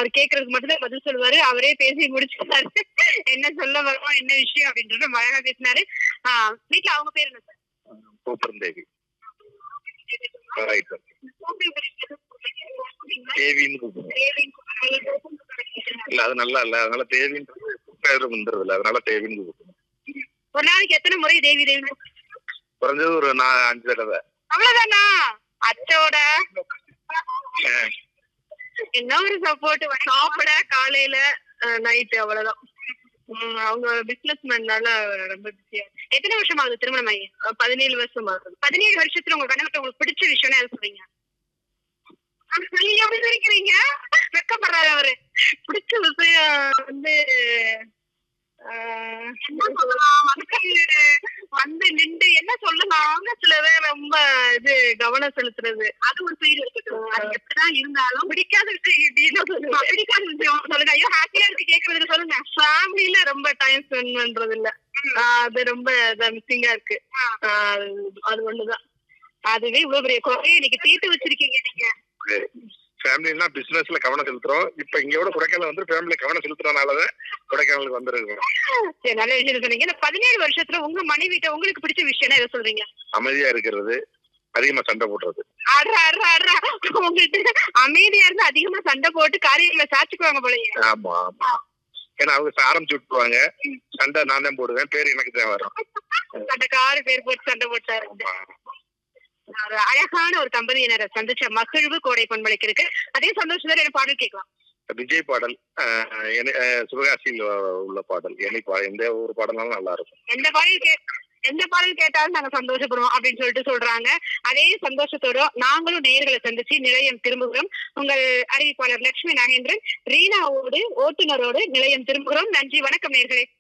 கேக்குறதுக்கு மட்டும் தான் பதில் சொல்லுவாரு அவரே பேசி முடிச்சுட்டாரு என்ன சொல்ல வரோம் என்ன விஷயம் அப்படின்றத ரொம்ப அழகா பேசினாரு ஆஹ் வீட்டுல அவங்க பேர் என்ன சார் பூப்பரம் தேவி ரைட் தேவின்னு கூப்பிடுவோம் இல்ல அது நல்லா இல்ல அதனால தேவின்றது பேர் வந்துருது இல்ல அதனால தேவின்னு கூப்பிடுவோம் ஒரு நாளைக்கு எத்தனை முறை தேவி தேவி குறைஞ்சது ஒரு நான் அஞ்சு தடவை அவ்வளவுதானா அச்சோட அஹ் என்ன ஒரு சப்போர்ட் சாப்பிட காலையில நைட்டு அவ்வளவுதான் உம், அவங்க பிசினஸ் மேன்னால ரொம்ப பிஸியா எத்தனை வருஷம் ஆகுது திருமணம் ஆகி அஹ் பதினேழு வருஷம் ஆகுது பதினேழு வருஷத்துல உங்க கணவர்கிட்ட உங்களுக்கு பிடிச்ச விஷயம்னா எது சொல்றீங்க அஹ் நீங்க எப்படி நினைக்கிறீங்க வெக்கப்படுறாரு அவரு பிடிச்ச விஷயம் வந்து ஆஹ், என்ன சொல்லலாம்? வந்து வந்து நின்று என்ன சொல்லலாம் சில பேர் ரொம்ப இது கவனம் செலுத்துறது அது ஒரு சைடு இருக்கட்டும் அது எப்படிதான் இருந்தாலும் பிடிக்காத விஷயம் எப்படின்னு சொல்லுங்க பிடிக்காத விஷயம் சொல்லுங்க ஐயோ ஹாப்பியா இருக்கு கேக்குறதுக்கு சொல்லுங்க ஃபேமிலில ரொம்ப டைம் ஸ்பெண்ட் பண்றது இல்ல ஆஹ் அது ரொம்ப மிஸ்ஸிங்கா இருக்கு ஆஹ் அது ஒண்ணுதான் அதுவே இவ்வளவு பெரிய குறைய இன்னைக்கு தீர்த்து வச்சிருக்கீங்க நீங்க ஃபேமிலினா பிசினஸ்ல கவனம் செலுத்துறோம் இப்ப இங்க விட கொடைக்கானல் வந்து ஃபேமிலில கவனம் செலுத்துறதுனாலதான் கொடைக்கானலுக்கு வந்திருக்கோம் சரி நல்ல விஷயம் சொன்னீங்க இந்த பதினேழு வருஷத்துல உங்க மனைவிட்ட உங்களுக்கு பிடிச்ச விஷயம்னா எதை சொல்றீங்க அமைதியா இருக்கிறது அதிகமா சண்டை போடுறது அட்ரா அட்ரா அட்ரா உங்ககிட்ட அமைதியா இருந்து அதிகமா சண்டை போட்டு காரியங்களை சாச்சுக்குவாங்க போலயே ஆமா ஆமா ஏன்னா அவங்க ஆரம்பிச்சு விட்டுருவாங்க சண்டை நான் தான் போடுவேன் பேர் எனக்கு தான் வரும் அந்த காரு பேர் போட்டு சண்டை போட்டாரு ஒரு அழகான ஒரு தம்பதியினரை சந்திச்ச மகிழ்வு கோடை பண்பளிக்கு இருக்கு அதே சந்தோஷத்துல என்ன பாடல் கேட்கலாம் விஜய் பாடல் அஹ், எனி- அஹ், சிவகாசியில் உள்ள பாடல் எனி பாடல் எந்த ஒரு பாடலாலும் நல்லா இருக்கும் எந்த பாடல் கே எந்த பாடல் கேட்டாலும் நாங்க சந்தோஷப்படுவோம் அப்படின்னு சொல்லிட்டு சொல்றாங்க அதே சந்தோஷத்தோட நாங்களும் நேர்களை சந்திச்சு நிலையம் திரும்புகிறோம் உங்கள் அறிவிப்பாளர் லட்சுமி நாகேந்திரன் ரீனாவோடு ஓட்டுநரோடு நிலையம் திரும்புகிறோம் நன்றி வணக்கம் நேர்களே